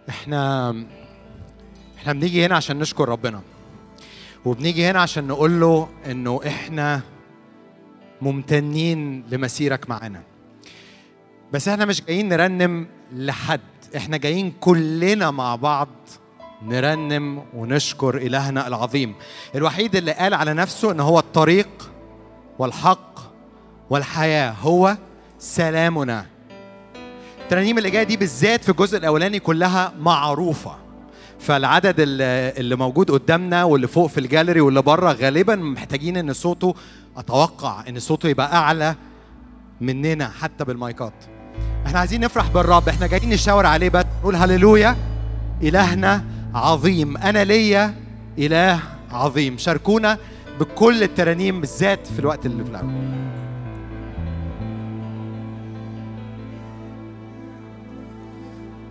احنا احنا بنيجي هنا عشان نشكر ربنا وبنيجي هنا عشان نقول له انه احنا ممتنين لمسيرك معانا بس احنا مش جايين نرنم لحد احنا جايين كلنا مع بعض نرنم ونشكر إلهنا العظيم الوحيد اللي قال على نفسه ان هو الطريق والحق والحياة هو سلامنا الترانيم اللي جايه دي بالذات في الجزء الاولاني كلها معروفه فالعدد اللي اللي موجود قدامنا واللي فوق في الجاليري واللي بره غالبا محتاجين ان صوته اتوقع ان صوته يبقى اعلى مننا حتى بالمايكات احنا عايزين نفرح بالرب احنا جايين نشاور عليه بس نقول هللويا الهنا عظيم انا ليا اله عظيم شاركونا بكل الترانيم بالذات في الوقت اللي في الاول